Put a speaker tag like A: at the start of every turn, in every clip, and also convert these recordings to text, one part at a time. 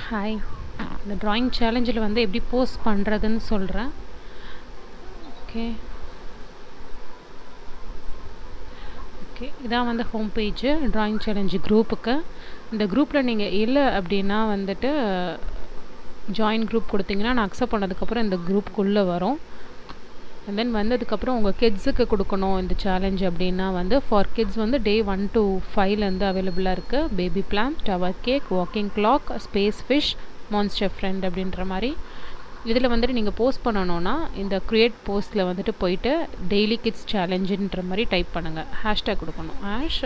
A: hi இந்த drawing சேலஞ்சில் வந்து எப்படி போஸ்ட் பண்ணுறதுன்னு சொல்கிறேன் ஓகே ஓகே இதான் வந்து ஹோம் பேஜு ட்ராயிங் சேலஞ்சு குரூப்புக்கு இந்த குரூப்பில் நீங்கள் இல்லை அப்படின்னா வந்துட்டு ஜாயின் குரூப் கொடுத்தீங்கன்னா நான் அக்செப்ட் பண்ணதுக்கப்புறம் இந்த குரூப்புக்குள்ளே வரும் அண்ட் தென் வந்ததுக்கப்புறம் உங்கள் கிட்ஸுக்கு கொடுக்கணும் இந்த சேலஞ்ச் அப்படின்னா வந்து ஃபார் கிட்ஸ் வந்து டே ஒன் டு ஃபைவ்லேருந்து அவைலபிளாக இருக்குது baby plant tower cake walking clock space fish monster friend அப்படின்ற மாதிரி இதில் வந்துட்டு நீங்கள் போஸ்ட் பண்ணணுன்னா இந்த க்ரியேட் போஸ்ட்டில் வந்துட்டு போயிட்டு டெய்லி கிட்ஸ் சேலஞ்சுன்ற மாதிரி டைப் பண்ணுங்கள் ஹேஷ்டேக் கொடுக்கணும் ஹேஷ்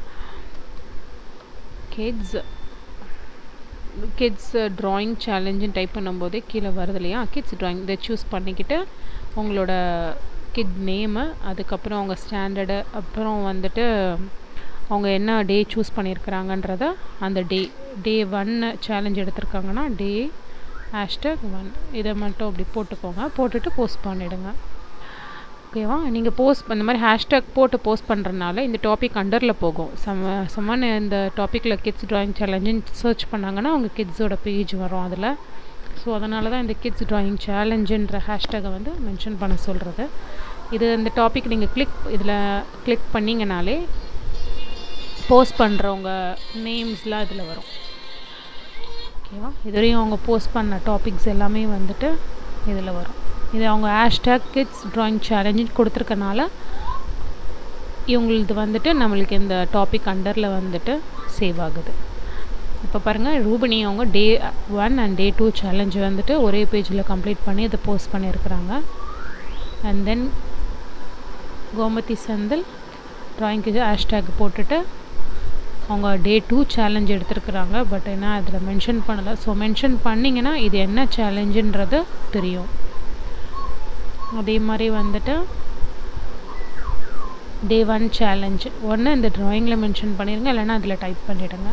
A: கிட்ஸ் கிட்ஸ் ட்ராயிங் சேலஞ்சுன்னு டைப் பண்ணும்போதே கீழே வருது இல்லையா கிட்ஸ் ட்ராயிங் இதை சூஸ் பண்ணிக்கிட்டு உங்களோட கிட் நேமு அதுக்கப்புறம் அவங்க ஸ்டாண்டர்டு அப்புறம் வந்துட்டு அவங்க என்ன டே சூஸ் பண்ணியிருக்கிறாங்கன்றத அந்த டே டே ஒன்னு சேலஞ்ச் எடுத்திருக்காங்கன்னா டே ஹேஷ்டேக் ஒன் இதை மட்டும் அப்படி போட்டுக்கோங்க போட்டுட்டு போஸ்ட் பண்ணிவிடுங்க ஓகேவா நீங்கள் போஸ்ட் இந்த மாதிரி ஹேஷ்டேக் போட்டு போஸ்ட் பண்ணுறதுனால இந்த டாபிக் அண்டரில் போகும் சம சமன் இந்த டாப்பிக்கில் கிட்ஸ் ட்ராயிங் சேலஞ்சுன்னு சர்ச் பண்ணாங்கன்னா அவங்க கிட்ஸோட பேஜ் வரும் அதில் ஸோ அதனால தான் இந்த கிட்ஸ் ட்ராயிங் சேலஞ்சுன்ற ஹேஷ்டேகை வந்து மென்ஷன் பண்ண சொல்கிறது இது இந்த டாபிக் நீங்கள் கிளிக் இதில் கிளிக் பண்ணிங்கனாலே போஸ்ட் பண்ணுறவங்க நேம்ஸ்லாம் இதில் வரும் ஓகேவா இதுவரையும் அவங்க போஸ்ட் பண்ண டாபிக்ஸ் எல்லாமே வந்துட்டு இதில் வரும் இது அவங்க ஹேஷ்டேக் கிட்ஸ் ட்ராயிங் சேலஞ்சுன்னு கொடுத்துருக்கனால இவங்களது வந்துட்டு நம்மளுக்கு இந்த டாபிக் அண்டரில் வந்துட்டு சேவ் ஆகுது இப்போ பாருங்கள் ரூபினி அவங்க day one and day two challenge வந்துட்டு ஒரே பேஜில் கம்ப்ளீட் பண்ணி இதை போஸ்ட் பண்ணியிருக்கிறாங்க அண்ட் தென் கோமதி செந்தில் ட்ராயிங்க்கு ஹேஷ்டேக் போட்டுட்டு அவங்க டே டூ சேலஞ்ச் எடுத்திருக்கிறாங்க பட் என்ன அதில் மென்ஷன் பண்ணலை ஸோ மென்ஷன் பண்ணிங்கன்னா இது என்ன சேலஞ்சுன்றது தெரியும் அதே மாதிரி வந்துட்டு டே ஒன் சேலஞ்ச் ஒன்று இந்த ட்ராயிங்கில் மென்ஷன் பண்ணிடுங்க இல்லைன்னா அதில் டைப் பண்ணிவிடுங்க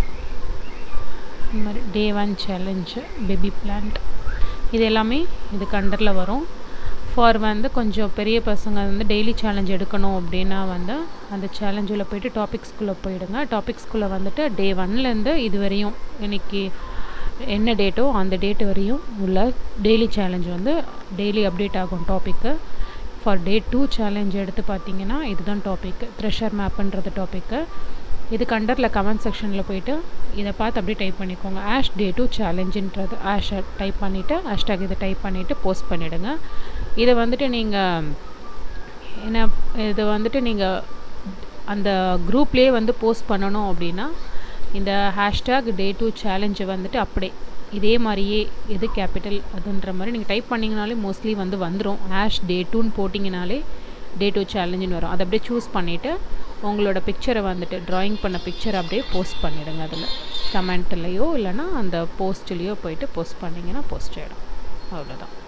A: இந்த மாதிரி day one challenge baby plant இது எல்லாமே இதுக்கு அண்டரில் வரும் ஃபார் வந்து கொஞ்சம் பெரிய பசங்க வந்து டெய்லி சேலஞ்ச் எடுக்கணும் அப்படின்னா வந்து அந்த சேலஞ்சில் போயிட்டு டாபிக்ஸ்குள்ளே போயிடுங்க டாபிக்ஸ்குள்ளே வந்துட்டு டே ஒன்லேருந்து இது வரையும் இன்றைக்கி என்ன டேட்டோ அந்த டேட் வரையும் உள்ள டெய்லி சேலஞ்ச் வந்து டெய்லி அப்டேட் ஆகும் topic for day two challenge எடுத்து பார்த்தீங்கன்னா இதுதான் டாபிக் த்ரெஷர் மேப்புன்றது டாப்பிக்கு இதுக்கு அண்டரில் கமெண்ட் செக்ஷனில் போயிட்டு இதை பார்த்து அப்படியே டைப் பண்ணிக்கோங்க ஆஷ் டே டூ சேலஞ்சுன்றது ஆஷை டைப் பண்ணிவிட்டு ஹேஷ்டாக் இதை டைப் பண்ணிவிட்டு போஸ்ட் பண்ணிவிடுங்க இதை வந்துட்டு நீங்கள் என்ன இது வந்துட்டு நீங்கள் அந்த குரூப்லேயே வந்து போஸ்ட் பண்ணணும் அப்படின்னா இந்த ஹேஷ்டாக் டே டூ சேலஞ்சை வந்துட்டு அப்படியே இதே மாதிரியே எது கேபிட்டல் அதுன்ற மாதிரி நீங்கள் டைப் பண்ணிங்கனாலே மோஸ்ட்லி வந்து வந்துடும் ஹேஷ் டே டூன்னு போட்டிங்கனாலே டே டூ சேலஞ்சுன்னு வரும் அதை அப்படியே சூஸ் பண்ணிவிட்டு உங்களோட பிக்சரை வந்துட்டு ட்ராயிங் பண்ண பிக்சரை அப்படியே போஸ்ட் பண்ணிவிடுங்க அதில் கமெண்ட்லேயோ இல்லைனா அந்த போஸ்ட்லேயோ போயிட்டு போஸ்ட் பண்ணிங்கன்னா போஸ்ட் ஆகிடும் அவ்வளோதான்